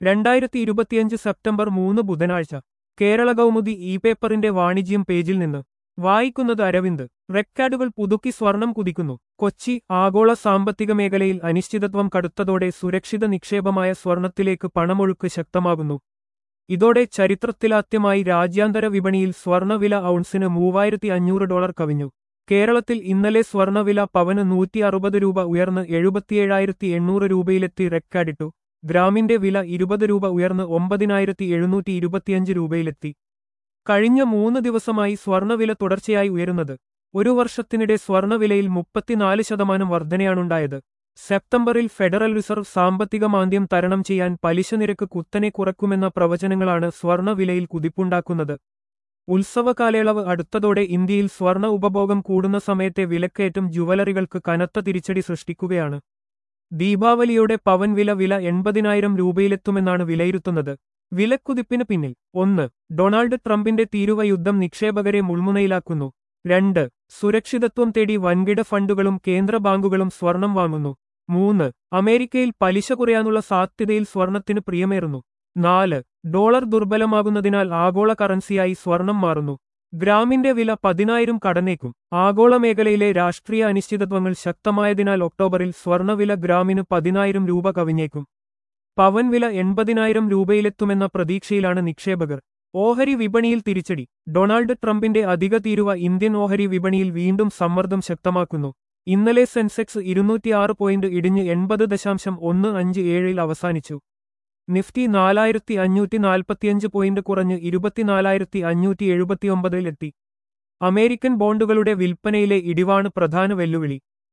രണ്ടായിരത്തി ഇരുപത്തിയഞ്ച് സെപ്റ്റംബർ മൂന്ന് ബുധനാഴ്ച കേരള കൗമുദി ഇ പേപ്പറിന്റെ വാണിജ്യം പേജിൽ നിന്ന് വായിക്കുന്നത് അരവിന്ദ് റെക്കാർഡുകൾ പുതുക്കി സ്വർണം കുതിക്കുന്നു കൊച്ചി ആഗോള സാമ്പത്തിക മേഖലയിൽ അനിശ്ചിതത്വം കടുത്തതോടെ സുരക്ഷിത നിക്ഷേപമായ സ്വർണത്തിലേക്ക് പണമൊഴുക്ക് ശക്തമാകുന്നു ഇതോടെ ചരിത്രത്തിലാദ്യമായി രാജ്യാന്തര വിപണിയിൽ സ്വർണവില ഔൺസിന് മൂവായിരത്തി അഞ്ഞൂറ് ഡോളർ കവിഞ്ഞു കേരളത്തിൽ ഇന്നലെ സ്വർണവില പവന് നൂറ്റി അറുപത് രൂപ ഉയർന്ന് എഴുപത്തിയേഴായിരത്തി എണ്ണൂറ് രൂപയിലെത്തി റെക്കാർഡിട്ടു ഗ്രാമിന്റെ വില ഇരുപത് രൂപ ഉയർന്ന് ഒമ്പതിനായിരത്തി എഴുന്നൂറ്റി ഇരുപത്തിയഞ്ച് രൂപയിലെത്തി കഴിഞ്ഞ മൂന്ന് ദിവസമായി സ്വർണവില തുടർച്ചയായി ഉയരുന്നത് ഒരു വർഷത്തിനിടെ സ്വർണവിലയിൽ മുപ്പത്തിനാല് ശതമാനം വർധനയാണുണ്ടായത് സെപ്റ്റംബറിൽ ഫെഡറൽ റിസർവ് സാമ്പത്തിക മാന്ദ്യം തരണം ചെയ്യാൻ പലിശ നിരക്ക് കുത്തനെ കുറക്കുമെന്ന പ്രവചനങ്ങളാണ് സ്വർണവിലയിൽ കുതിപ്പുണ്ടാക്കുന്നത് ഉത്സവ കാലയളവ് അടുത്തതോടെ ഇന്ത്യയിൽ സ്വർണ ഉപഭോഗം കൂടുന്ന സമയത്തെ വിലക്കയറ്റം ജുവലറികൾക്ക് കനത്ത തിരിച്ചടി സൃഷ്ടിക്കുകയാണ് ദീപാവലിയോടെ പവൻ വില വില എൺപതിനായിരം രൂപയിലെത്തുമെന്നാണ് വിലയിരുത്തുന്നത് വിലക്കുതിപ്പിന് പിന്നിൽ ഒന്ന് ഡൊണാൾഡ് ട്രംപിന്റെ തീരുവ യുദ്ധം നിക്ഷേപകരെ മുൾമുനയിലാക്കുന്നു രണ്ട് സുരക്ഷിതത്വം തേടി വൻകിട ഫണ്ടുകളും കേന്ദ്ര ബാങ്കുകളും സ്വർണം വാങ്ങുന്നു മൂന്ന് അമേരിക്കയിൽ പലിശ കുറയാനുള്ള സാധ്യതയിൽ സ്വർണത്തിന് പ്രിയമേറുന്നു നാല് ഡോളർ ദുർബലമാകുന്നതിനാൽ ആഗോള കറൻസിയായി സ്വർണം മാറുന്നു ഗ്രാമിന്റെ വില പതിനായിരം കടന്നേക്കും ആഗോള മേഖലയിലെ രാഷ്ട്രീയ അനിശ്ചിതത്വങ്ങൾ ശക്തമായതിനാൽ ഒക്ടോബറിൽ സ്വർണവില ഗ്രാമിന് പതിനായിരം രൂപ കവിഞ്ഞേക്കും പവൻ വില എൺപതിനായിരം രൂപയിലെത്തുമെന്ന പ്രതീക്ഷയിലാണ് നിക്ഷേപകർ ഓഹരി വിപണിയിൽ തിരിച്ചടി ഡൊണാൾഡ് ട്രംപിന്റെ അധിക തീരുവ ഇന്ത്യൻ ഓഹരി വിപണിയിൽ വീണ്ടും സമ്മർദ്ദം ശക്തമാക്കുന്നു ഇന്നലെ സെൻസെക്സ് ഇരുന്നൂറ്റിയാറ് പോയിന്റ് ഇടിഞ്ഞ് എൺപത് ദശാംശം ഒന്ന് അഞ്ച് ഏഴിൽ അവസാനിച്ചു നിഫ്റ്റി നാലായിരത്തി അഞ്ഞൂറ്റി നാൽപ്പത്തിയഞ്ച് പോയിന്റ് കുറഞ്ഞ് ഇരുപത്തിനാലായിരത്തി അഞ്ഞൂറ്റി എഴുപത്തിയൊമ്പതിലെത്തി അമേരിക്കൻ ബോണ്ടുകളുടെ വിൽപ്പനയിലെ ഇടിവാണ് പ്രധാന വെല്ലുവിളി